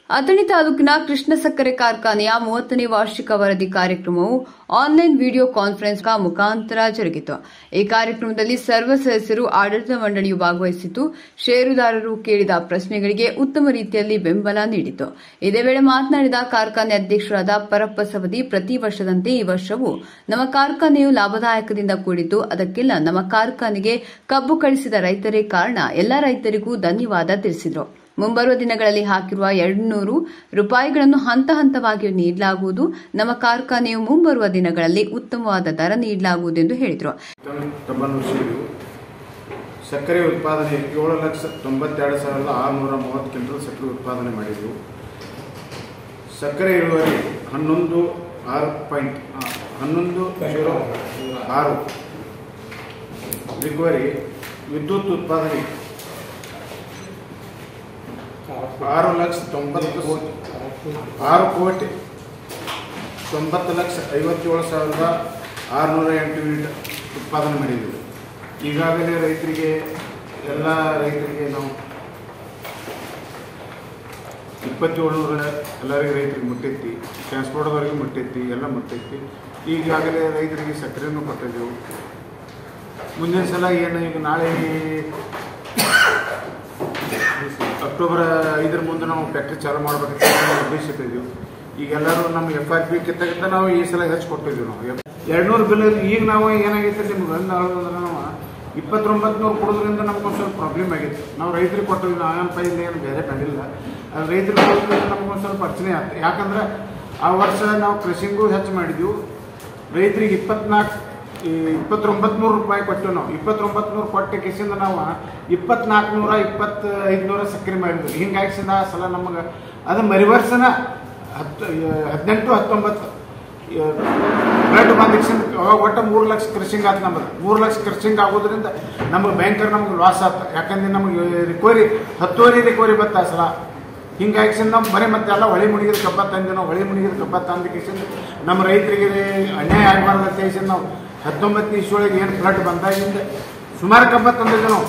ಅಥಣಿ ತಾಲೂಕಿನ ಕೃಷ್ಣ ಸಕ್ಕರೆ ಕಾರ್ಖಾನೆಯ ಮೂವತ್ತನೇ ವಾರ್ಷಿಕ ವರದಿ ಕಾರ್ಯಕ್ರಮವು ಆನ್ಲೈನ್ ವಿಡಿಯೋ ಕಾನ್ಫರೆನ್ಸ್ ಮುಖಾಂತರ ಜರುಗಿತು ಈ ಕಾರ್ಯಕ್ರಮದಲ್ಲಿ ಸರ್ವ ಸದಸ್ಯರು ಆಡಳಿತ ಮಂಡಳಿಯು ಭಾಗವಹಿಸಿದ್ದು ಷೇರುದಾರರು ಕೇಳಿದ ಪ್ರಶ್ನೆಗಳಿಗೆ ಉತ್ತಮ ರೀತಿಯಲ್ಲಿ ಬೆಂಬಲ ನೀಡಿತು ಇದೇ ವೇಳೆ ಮಾತನಾಡಿದ ಕಾರ್ಖಾನೆ ಅಧ್ಯಕ್ಷರಾದ ಪರಪ್ಪ ಸವದಿ ಪ್ರತಿ ವರ್ಷದಂತೆ ಈ ವರ್ಷವೂ ನಮ್ಮ ಕಾರ್ಖಾನೆಯು ಲಾಭದಾಯಕದಿಂದ ಕೂಡಿದ್ದು ಅದಕ್ಕೆಲ್ಲ ನಮ್ಮ ಕಾರ್ಖಾನೆಗೆ ಕಬ್ಬು ಕಳಿಸಿದ ರೈತರೇ ಕಾರಣ ಎಲ್ಲ ರೈತರಿಗೂ ಧನ್ಯವಾದ ತಿಳಿಸಿದರು ಮುಂಬರುವ ದಿನಗಳಲ್ಲಿ ಹಾಕಿರುವ ಎರಡುನೂರು ರೂಪಾಯಿಗಳನ್ನು ಹಂತ ಹಂತವಾಗಿ ನೀಡಲಾಗುವುದು ನಮ್ಮ ಕಾರ್ಖಾನೆಯು ಮುಂಬರುವ ದಿನಗಳಲ್ಲಿ ಉತ್ತಮವಾದ ದರ ನೀಡಲಾಗುವುದು ಎಂದು ಹೇಳಿದರು ಟನ್ ಕಬ್ಬನ್ನು ಸಿಡಿದು ಸಕ್ಕರೆ ಉತ್ಪಾದನೆ ಏಳು ಲಕ್ಷ ತೊಂಬತ್ತೆರಡು ಸಾವಿರದ ಆರುನೂರ ಮೂವತ್ತು ಕ್ವಿಂಟಲ್ ಸಕ್ಕರೆ ಉತ್ಪಾದನೆ ಮಾಡಿದೆವು ಸಕ್ಕರೆ ಇಳುವರಿ ಹನ್ನೊಂದು ಆರು ಪಾಯಿಂಟ್ ಆ, ಹನ್ನೊಂದು ಜೀರೋ ಆರು ರಿಕವರಿ ವಿದ್ಯುತ್ ಉತ್ಪಾದನೆ ಆರು ಲಕ್ಷ ತೊಂಬತ್ತು ಕೋಟಿ ಆರು ಕೋಟಿ ತೊಂಬತ್ತು ಲಕ್ಷ ಐವತ್ತೇಳು ಸಾವಿರದ ಆರುನೂರ ಎಂಟು ಯೂನಿಟ್ ಉತ್ಪಾದನೆ ಮಾಡಿದ್ದೀವಿ ಈಗಾಗಲೇ ರೈತರಿಗೆ ಎಲ್ಲ ರೈತರಿಗೆ ನಾವು ಇಪ್ಪತ್ತೇಳು ನೂರ ಎಲ್ಲರಿಗೆ ರೈತರಿಗೆ ಮುಟ್ಟೈತಿ ಟ್ರಾನ್ಸ್ಪೋರ್ಟ್ದವ್ರಿಗೆ ಮುಟ್ಟೈತಿ ಎಲ್ಲ ಮುಟ್ಟೈತಿ ಈಗಾಗಲೇ ರೈತರಿಗೆ ಸಕ್ಕರೆನೂ ಕೊಟ್ಟಿದ್ದೆವು ಮುಂದಿನ ಸಲ ಏನು ಈಗ ನಾಳೆ ಅಕ್ಟೋಬರ್ ಐದರ ಮುಂದೆ ನಾವು ಫ್ಯಾಕ್ಟ್ರಿ ಚಾಲು ಮಾಡ್ಬೇಕಂತ ನಾವು ಉದ್ದೇಶಿಟ್ಟಿದ್ದೀವಿ ಈಗ ಎಲ್ಲರೂ ನಮ್ಮ ಎಫ್ ಆರ್ ಪಿ ಕಿತ್ತಕ್ಕಿಂತ ನಾವು ಈ ಸಲ ಹೆಚ್ಚು ಕೊಟ್ಟಿದ್ದೀವಿ ನಾವು ಎರಡ್ನೂರು ಬಿಲ್ ಈಗ ನಾವು ಏನಾಗೈತೆ ನಿಮ್ಗೆ ಅಂದ್ರೆ ನಾವು ಇಪ್ಪತ್ತೊಂಬತ್ತು ನೂರು ಕೊಡೋದ್ರಿಂದ ನಮ್ಗೆ ಒಂದು ಸ್ವಲ್ಪ ಪ್ರಾಬ್ಲಮ್ ಆಗಿತ್ತು ನಾವು ರೈತರಿಗೆ ಕೊಟ್ಟಿದ್ವಿ ನಾವು ನಮ್ಮ ಪೈಯಿಂದ ಏನು ಬೇರೆ ಬಂದಿಲ್ಲ ಅದು ರೈತರಿಗೆ ಕೊಡೋದ್ರಿಂದ ನಮ್ಗೊಂದು ಸ್ವಲ್ಪ ಅರ್ಚನೆ ಆಯ್ತು ಯಾಕಂದ್ರೆ ಆ ವರ್ಷ ನಾವು ಕೃಷಿಗೂ ಹೆಚ್ಚು ಮಾಡಿದ್ವಿ ರೈತರಿಗೆ ಇಪ್ಪತ್ನಾಲ್ಕು ಇಪ್ಪತ್ತೊಂಬತ್ತು ನೂರು ರೂಪಾಯಿ ಕೊಟ್ಟೆವು ನಾವು ಇಪ್ಪತ್ತೊಂಬತ್ತು ನೂರು ಕೊಟ್ಟ ಕೇಸಿಂದ ನಾವು ಇಪ್ಪತ್ನಾಲ್ಕು ನೂರ ಇಪ್ಪತ್ತು ಐದು ನೂರ ಸಕ್ಕರೆ ಮಾಡಿದ್ವಿ ಹಿಂಗಾಗಿಸಿಂದ ಆ ಸಲ ನಮಗೆ ಅದು ಮರಿವರ್ಸನ ಹತ್ತು ಹದಿನೆಂಟು ಹತ್ತೊಂಬತ್ತು ಬ್ಲಡ್ ಬಂದಿಕ್ಷನ್ ಅವಾಗ ಒಟ್ಟು ಮೂರು ಲಕ್ಷ ಕ್ರಷಿಂಗ್ ಆಯ್ತು ನಮ್ದು ಮೂರು ಲಕ್ಷ ಕ್ರಷಿಂಗ್ ಆಗೋದ್ರಿಂದ ನಮಗೆ ಬ್ಯಾಂಕರ್ ನಮ್ಗೆ ಲಾಸ್ ಆಯ್ತು ಯಾಕಂದ್ರೆ ನಮಗೆ ರಿಕವರಿ ಹತ್ತುವರೆ ರಿಕವರಿ ಬತ್ತ ಆ ಸಲ ಹಿಂಗಾಗಿ ನಾವು ಬರೀ ಮತ್ತೆ ಎಲ್ಲ ಹೊಳೆ ಮುಣಿಗಿದ ಕಬ್ಬ ತಂದು ನಾವು ಹೊಳೆ ಮುಣಿಗಿದ ಕಬ್ಬ ತಂದ ಕೇಸಿಂದ ನಮ್ಮ ರೈತರಿಗೆ ಅನ್ಯಾಯ ಆಗಬಾರ್ದು ಅಂತ ಹೇಳಿ ನಾವು ಹತ್ತೊಂಬತ್ತನೇ ಇಸ್ಯೊಳಗೆ ಏನು ಫ್ಲಡ್ ಬಂದಾಗಿಂದ ಸುಮಾರು ಕಬ್ಬ ತಂದಿದ್ದೆ ನಾವು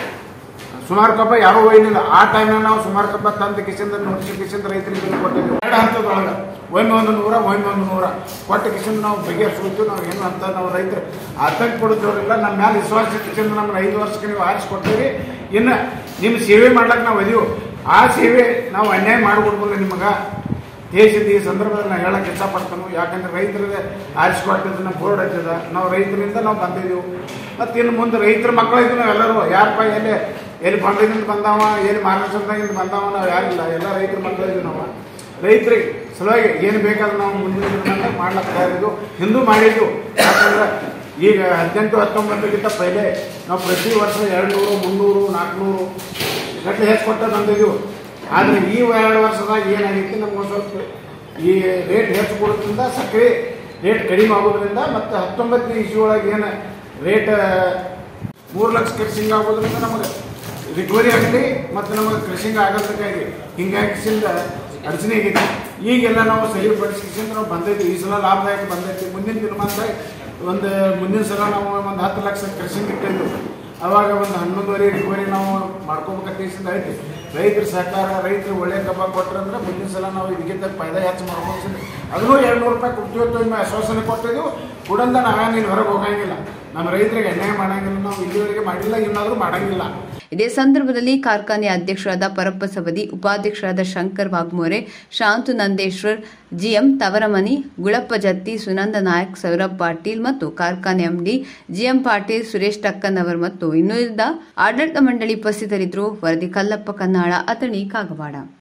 ಸುಮಾರು ಕಬ್ಬ ಯಾರೂ ಒಯ್ಯಲಿಲ್ಲ ಆ ಟೈಮ್ನಾಗ ನಾವು ಸುಮಾರು ಕಬ್ಬ ತಂದ ಕಿಸಿಂದ ನೋಟಿಫಿಕೇಶನ್ ರೈತರಿಗೆ ಬಿಲ್ ಕೊಟ್ಟಿದ್ವಿ ಎರಡು ಹಂತದೊಳಗೆ ಒಮ್ಮೆ ಒಂದು ನೂರ ಒಮ್ಮೆ ಒಂದು ನೂರ ಕೊಟ್ಟ ಕಿಸಿಂದ ನಾವು ಬಗೆಹರಿಸ್ಕೊಳ್ತೀವಿ ನಾವು ಏನು ಅಂತ ನಾವು ರೈತರು ಆತಂಕ ಪಡೋದವ್ರಿಲ್ಲ ನಮ್ಮ ಮೇಲೆ ವಿಶ್ವಾಸ ಕಿಸಿಂದ ನಮ್ಗೆ ಐದು ವರ್ಷಕ್ಕೆ ನೀವು ಆರಿಸಿ ಕೊಡ್ತೀವಿ ಇನ್ನು ನಿಮ್ಮ ಸೇವೆ ಮಾಡ್ಲಕ್ಕೆ ನಾವು ಅದೀವು ಆ ಸೇವೆ ನಾವು ಅನ್ಯಾಯ ಮಾಡಿಕೊಡ್ಬೋದು ನಿಮಗೆ ದೇಶದ ಈ ಸಂದರ್ಭದಲ್ಲಿ ನಾನು ಹೇಳಕ್ಕೆ ಇಷ್ಟಪಡ್ತಾನು ಯಾಕಂದ್ರೆ ರೈತರಿಗೆ ಆರಿಸ್ಕೊಟ್ಟಿದ್ದು ನಮ್ಮ ಬೋರ್ಡ್ ಹಚ್ಚದ ನಾವು ರೈತರಿಂದ ನಾವು ಬಂದಿದ್ದೀವಿ ಮತ್ತು ಇನ್ನು ಮುಂದೆ ರೈತರ ಮಕ್ಕಳಿದ್ದು ನಾವು ಎಲ್ಲರೂ ಯಾರಪ್ಪ ಎಲ್ಲಿ ಎಲ್ಲಿ ಬಂಡದಿಂದ ಬಂದಾವ ಎಲ್ಲಿ ಮಹಾರಾಷ್ಟ್ರದಾಗಿಂದ ಬಂದಾವ ನಾವು ಯಾರಿಲ್ಲ ಎಲ್ಲ ರೈತರ ಮಕ್ಕಳಿದ್ದೀವಿ ನಾವು ರೈತರಿಗೆ ಸಲುವಾಗಿ ಏನು ಬೇಕಾದ್ರೂ ನಾವು ಮುಂದಿನ ದಿನದಲ್ಲಿ ಮಾಡ್ಲಿಕ್ಕೆ ತಯಾರಿದ್ದು ಹಿಂದೂ ಮಾಡಿದ್ದು ಯಾಕಂದ್ರೆ ಈಗ ಹದಿನೆಂಟು ಹತ್ತೊಂಬತ್ತಕ್ಕಿಂತ ಪೈಲೆ ನಾವು ಪ್ರತಿ ವರ್ಷ ಎರಡು ನೂರು ಮುನ್ನೂರು ನಾಲ್ಕುನೂರು ಗಟ್ಟಲೆ ಹೆಚ್ಚು ಕೊಟ್ಟ ತಂದಿದ್ದೀವಿ ಆದರೆ ಈ ಎರಡು ವರ್ಷದಾಗ ಏನಾಗೈತಿ ನಮ್ಗೆ ಒಂದು ಸ್ವಲ್ಪ ಈ ರೇಟ್ ಹೆಚ್ಚು ಕೊಡೋದ್ರಿಂದ ಸಕ್ಕರೆ ರೇಟ್ ಕಡಿಮೆ ಆಗೋದ್ರಿಂದ ಮತ್ತು ಹತ್ತೊಂಬತ್ತನೇ ಇಶ್ಯೂ ಒಳಗೆ ಏನು ರೇಟ್ ಮೂರು ಲಕ್ಷ ಕ್ರಷಿಂಗ್ ಆಗೋದ್ರಿಂದ ನಮಗೆ ರಿಕವರಿ ಆಗಲಿ ಮತ್ತು ನಮಗೆ ಕ್ರಷಿಂಗ್ ಆಗೋದಕ್ಕಾಗಿ ಹಿಂಗಾಗಿಸಿಂದ ಅಡಚಣೆ ಆಗೈತಿ ಈಗೆಲ್ಲ ನಾವು ಸರಿಪಡಿಸಿಂದ ನಾವು ಬಂದೈತಿ ಈ ಸಲ ಲಾಭದಾಯಕ ಬಂದೈತಿ ಮುಂದಿನ ದಿನಮಾನ ಒಂದು ಮುಂದಿನ ಸಲ ನಾವು ಒಂದು ಹತ್ತು ಲಕ್ಷ ಕ್ರಷಿಂಗ್ ಇಟ್ಟಿದ್ದು ಅವಾಗ ಒಂದು ಹನ್ನೊಂದುವರೆ ರಿಕವರಿ ನಾವು ಮಾಡ್ಕೋಬೇಕಂತ ಐತಿ ರೈತರ ಸಹಕಾರ ರೈತರು ಒಳ್ಳೆ ಕಬ್ಬ ಕೊಟ್ರಂದ್ರೆ ಮುಂದಿನ ಸಲ ನಾವು ಇದಕ್ಕಿಂತ ಫೈದಾ ಹೆಚ್ಚು ಮಾಡ್ಕೊಂಡು ಅದನ್ನು ಎರಡು ನೂರು ರೂಪಾಯಿ ಕೊಡ್ತೀವತ್ತು ಇನ್ನು ಆಶ್ವಾಸನೆ ಕೊಟ್ಟಿದ್ದೀವಿ ಕೊಡಂದ ನಾವೇನು ಇಲ್ಲಿ ಹೊರಗೆ ಹೋಗಂಗಿಲ್ಲ ನಮ್ಮ ರೈತರಿಗೆ ಅನ್ಯಾಯ ಮಾಡಂಗಿಲ್ಲ ನಾವು ಇಲ್ಲಿವರೆಗೆ ಮಾಡಿಲ್ಲ ಇನ್ನಾದರೂ ಮಾಡಂಗಿಲ್ಲ ಇದೇ ಸಂದರ್ಭದಲ್ಲಿ ಕಾರ್ಖಾನೆ ಅಧ್ಯಕ್ಷರಾದ ಪರಪ್ಪ ಸವದಿ ಉಪಾಧ್ಯಕ್ಷರಾದ ಶಂಕರ್ ವಾಗ್ಮೋರೆ ಶಾಂತು ನಂದೇಶ್ವರ್ ಜಿಎಂ ತವರಮನಿ ಗುಳಪ್ಪ ಜತ್ತಿ ಸುನಂದ ನಾಯಕ್ ಸೌರಭ್ ಪಾಟೀಲ್ ಮತ್ತು ಕಾರ್ಖಾನೆ ಎಂಡಿ ಜಿಎಂ ಪಾಟೀಲ್ ಸುರೇಶ್ ಟಕ್ಕನ್ನವರ್ ಮತ್ತು ಇನ್ನುಳಿದ ಆಡಳಿತ ಮಂಡಳಿ ಉಪಸ್ಥಿತರಿದ್ದರು ವರದಿ ಕಲ್ಲಪ್ಪ ಕನ್ನಾಳ ಅಥಣಿ ಕಾಗವಾಡ